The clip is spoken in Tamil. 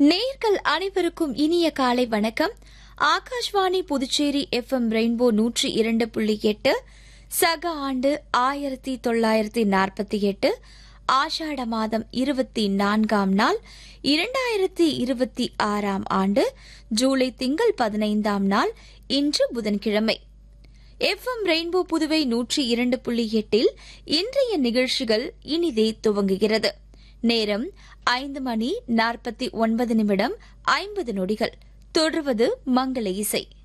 நேர்கள் அனைவருக்கும் இனிய காலை வணக்கம் ஆகாஷ்வாணி புதுச்சேரி எஃப்எம் ரெயின்போ நூற்றி இரண்டு புள்ளி எட்டு சக ஆண்டு ஆயிரத்தி தொள்ளாயிரத்தி நாற்பத்தி எட்டு ஆஷாட மாதம் இருபத்தி நான்காம் நாள் இரண்டாயிரத்தி இருபத்தி ஆறாம் ஆண்டு ஜூலை திங்கள் பதினைந்தாம் நாள் இன்று புதன்கிழமை எஃப்எம் ரெயின்போ புதுவை நூற்றி இரண்டு புள்ளி எட்டில் இன்றைய நிகழ்ச்சிகள் இனிதே துவங்குகிறது நேரம் ஐந்து மணி நாற்பத்தி ஒன்பது நிமிடம் ஐம்பது நொடிகள் தொடர்வது மங்கள இசை